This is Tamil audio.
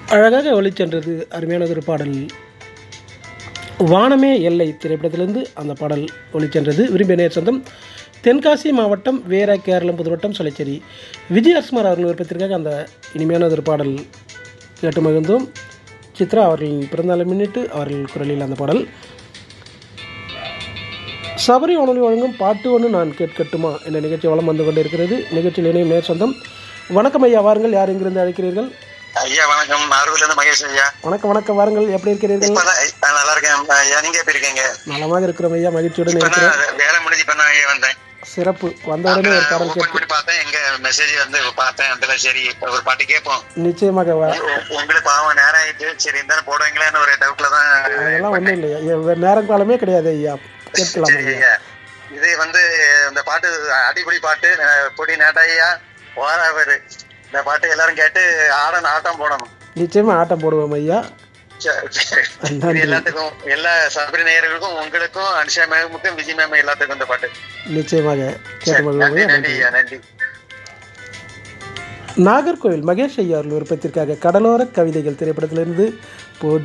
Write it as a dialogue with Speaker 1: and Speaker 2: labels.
Speaker 1: அழகாக ஒளிச்சென்றது அருமையான ஒரு பாடல் வானமே எல்லை திரைப்படத்திலிருந்து அந்த பாடல் ஒளிச்சென்றது விரும்பிய நேர் சொந்தம் தென்காசி மாவட்டம் வேற கேரளம் புதுவட்டம் சொலைச்சேரி விஜய் அஸ்மார் அவர்கள் விருப்பத்திற்காக அந்த இனிமையான ஒரு பாடல் கேட்டு மகிழ்ந்தோம் சித்ரா அவர்களின் பிறந்தநாளை முன்னிட்டு அவர்கள் குரலில் அந்த பாடல் சபரி வானொலி வழங்கும் பாட்டு ஒன்று நான் கேட்கட்டுமா என்ற நிகழ்ச்சி வளம் வந்து கொண்டிருக்கிறது நிகழ்ச்சியில் இணையும் நேர் சொந்தம் வணக்கம் ஐயா வாருங்கள் யார் எங்கிருந்து அழைக்கிறீர்கள்
Speaker 2: ஐயா வணக்கம் நார்வேல இருந்து மகேஷ் ஐயா
Speaker 1: வணக்கம் வணக்கம் வாருங்கள் எப்படி இருக்கிறீர்கள்
Speaker 2: இப்பதான் ஐ- நான் நல்லா இருக்கேன் ஐயா நீங்க எப்படி இருக்கீங்க
Speaker 1: நலமாக இருக்கிறோம் ஐயா மகிழ்ச்சியுடன்
Speaker 2: இப்ப
Speaker 1: இருக்கிறேன்
Speaker 2: நான் வேலை முடிஞ்சு இப்ப நான் ஐயா வந்தேன்
Speaker 1: சிறப்பு வந்த உடனே ஒரு பாடல்
Speaker 2: ஓபன்
Speaker 1: கேட்கு
Speaker 2: பண்ணி பார்த்தேன் எங்க மெசேஜ் வந்து பார்த்தேன் அதுல சரி இப்ப ஒரு பாட்டு கேட்போம்
Speaker 1: நிச்சயமாக வா
Speaker 2: உ- உங்களுக்கு பாவம் நேரம் ஆயிட்டு சரி இந்த போடுவீங்களேன்னு ஒரு டவுட்ல தான்
Speaker 1: அதெல்லாம் ஒன்றும் இல்லையா ஐயா, வே- நேரம் காலமே கிடையாது ஐயா கேட்கலாம்
Speaker 2: சரி
Speaker 1: ஐயா
Speaker 2: ஐயா இது வந்து இந்த பாட்டு அடிப்படை பாட்டு அஹ், பொடி நேட்டாயா ஓராவர் இந்த பாட்டு எல்லாரும் கேட்டு ஆடணும் ஆட்டம் போடணும்
Speaker 1: நிச்சயமா ஆட்டம் போடுவோம் ஐயா
Speaker 2: சரி, சரி. இது எல்லாத்துக்கும் எல்லா சபரி நேயர்களுக்கும் உங்களுக்கும் அனுஷா மேமுக்கும் விஜய் மேம் எல்லாத்துக்கும் இந்த பாட்டு
Speaker 1: நிச்சயமாக கேட்டு
Speaker 2: சரி,
Speaker 1: மகிழ்வோம்
Speaker 2: நன்றி
Speaker 1: ஐயா
Speaker 2: நன்றி ஐயா நன்றி
Speaker 1: நாகர்கோவில் மகேஷ் ஐயா அவர்கள் விருப்பத்திற்காக கடலோர கவிதைகள் திரைப்படத்திலிருந்து போ